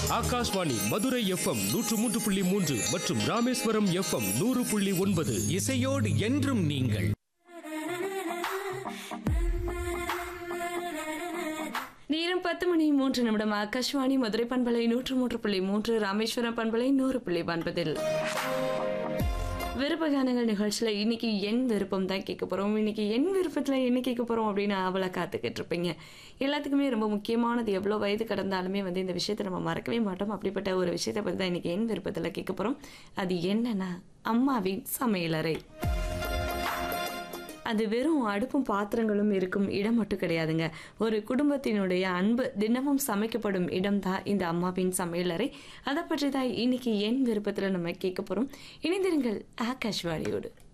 Akashvani Madurai FM நூற்று மூன்று புள்ளி மூன்று மற்றும் ராமேஸ்வரம் எஃப்எம் நூறு புள்ளி ஒன்பது இசையோடு என்றும் நீங்கள் நேரம் பத்து மணி மூன்று நிமிடம் ஆகாஷ்வாணி மதுரை பண்பலை நூற்று மூன்று புள்ளி மூன்று ராமேஸ்வரம் பண்பலை நூறு புள்ளி ஒன்பதில் விருப்ப கானங்கள் நிகழ்ச்சியில் இன்னைக்கு என் விருப்பம் தான் கேட்க போகிறோம் இன்னைக்கு என் விருப்பத்தில் என்ன கேட்க போகிறோம் அப்படின்னு அவளை காத்துக்கிட்டு இருப்பீங்க எல்லாத்துக்குமே ரொம்ப முக்கியமானது எவ்வளோ வயது கடந்தாலுமே வந்து இந்த விஷயத்தை நம்ம மறக்கவே மாட்டோம் அப்படிப்பட்ட ஒரு விஷயத்தை பற்றி தான் இன்னைக்கு என் விருப்பத்தில் கேட்க போகிறோம் அது என்னன்னா அம்மாவின் சமையலறை அது வெறும் அடுப்பும் பாத்திரங்களும் இருக்கும் இடம் மட்டும் கிடையாதுங்க ஒரு குடும்பத்தினுடைய அன்பு தினமும் சமைக்கப்படும் இடம் தான் இந்த அம்மாவின் சமையலறை அதை பற்றி தான் இன்னைக்கு என் விருப்பத்தில் நம்ம கேட்க போகிறோம் இணைந்திருங்கள் ஆகாஷ்வாணியோடு